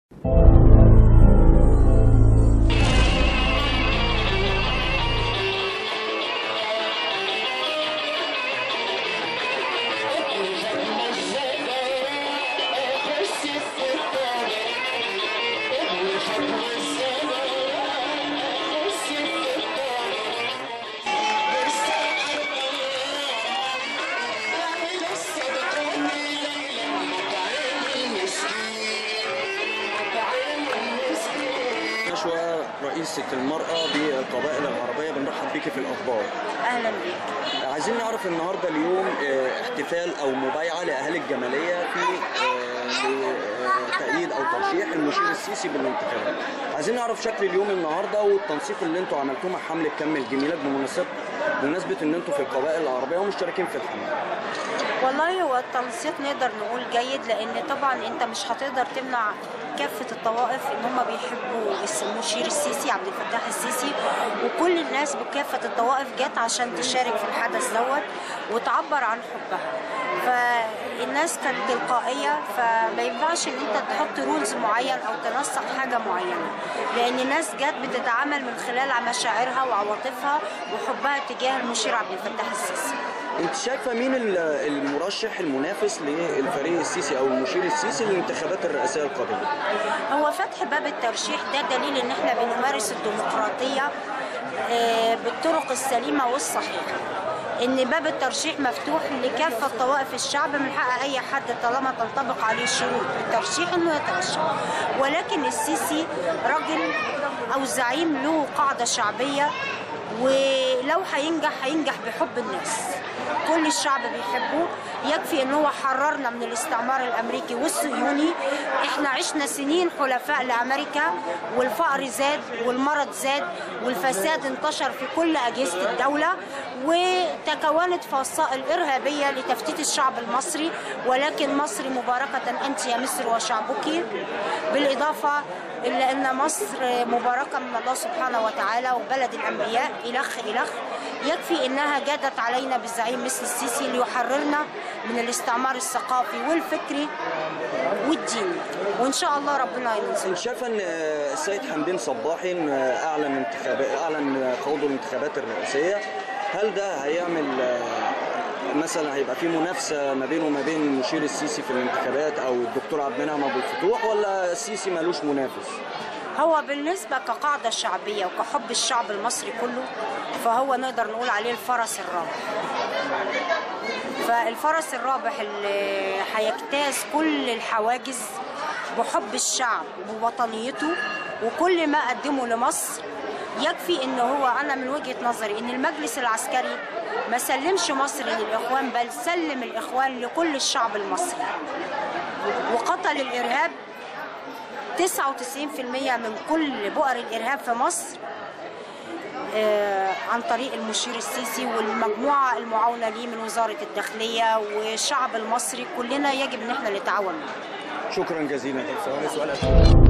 نشوى رئيسة المرأة بالقبائل العربية بنرحب بيكي في الأخبار اهلا بيك عايزين نعرف النهاردة اليوم آه، احتفال أو مبايعة لأهالي الجمالية في آه، لتأييد أو ترشيح المشير السيسي بالانتخابات عايزين نعرف شكل اليوم النهاردة والتنسيق اللي انتوا عملتوه مع حملة كم الجميلات بمناسبة بمناسبة ان انتوا في القبائل العربية ومشتركين في الحملة والله هو التنسيق نقدر نقول جيد لان طبعا انت مش هتقدر تمنع كافه الطوائف ان هم بيحبوا الس- المشير السيسي عبد الفتاح السيسي وكل الناس بكافه الطوائف جت عشان تشارك في الحدث دوت وتعبر عن حبها فالناس كانت تلقائيه فما ينفعش ان انت تحط رولز معين او تنسق حاجه معينه لان الناس جت بتتعامل من خلال مشاعرها وعواطفها وحبها تجاه المشير عبد الفتاح السيسي انت شايفة مين ال- المرشح المنافس للفريق السيسي أو المشير السيسي للانتخابات الرئاسية القادمة؟ هو فتح باب الترشيح ده دليل ان احنا بنمارس الديمقراطيه آه، بالطرق السليمه والصحيحه ان باب الترشيح مفتوح لكافه طوائف الشعب من حق اي حد طالما تنطبق عليه شروط الترشيح انه يترشح ولكن السيسي راجل او زعيم له قاعده شعبيه ولو هينجح هينجح بحب الناس كل الشعب بيحبه يكفي ان هو حررنا من الاستعمار الامريكي والصهيوني احنا عشنا سنين حلفاء لامريكا والفقر زاد والمرض زاد والفساد انتشر في كل اجهزه الدوله وتكونت فصائل ارهابيه لتفتيت الشعب المصري ولكن مصر مباركه انت يا مصر وشعبك بالاضافه الا ان مصر مباركه من الله سبحانه وتعالى وبلد الانبياء الخ الخ يكفي انها جادت علينا بالزعيم مثل السيسي ليحررنا من الاستعمار الثقافي والفكري والديني وان شاء الله ربنا ينصر انت شايفه ان السيد حمدين صباحي إن اعلن انتخابات اعلن خوضه الانتخابات الرئاسيه هل ده هيعمل آه، مثلا هيبقى في منافسه ما بينه وما بين المشير السيسي في الانتخابات او الدكتور عبد المنعم ابو الفتوح ولا السيسي مالوش منافس؟ هو بالنسبة كقاعدة شعبية وكحب الشعب المصري كله فهو نقدر نقول عليه الفرس الرابح فالفرس الرابح اللي هيجتاز كل الحواجز بحب الشعب بوطنيته وكل ما قدمه لمصر يكفي ان هو انا من وجهة نظري ان المجلس العسكري ما سلمش مصر للاخوان بل سلم الاخوان لكل الشعب المصري وقتل الارهاب 99% من كل بؤر الارهاب في مصر آه، عن طريق المشير السيسي والمجموعه المعاونه ليه من وزاره الداخليه والشعب المصري كلنا يجب ان احنا نتعاون معاه شكرا جزيلا ثواني سؤال أخير.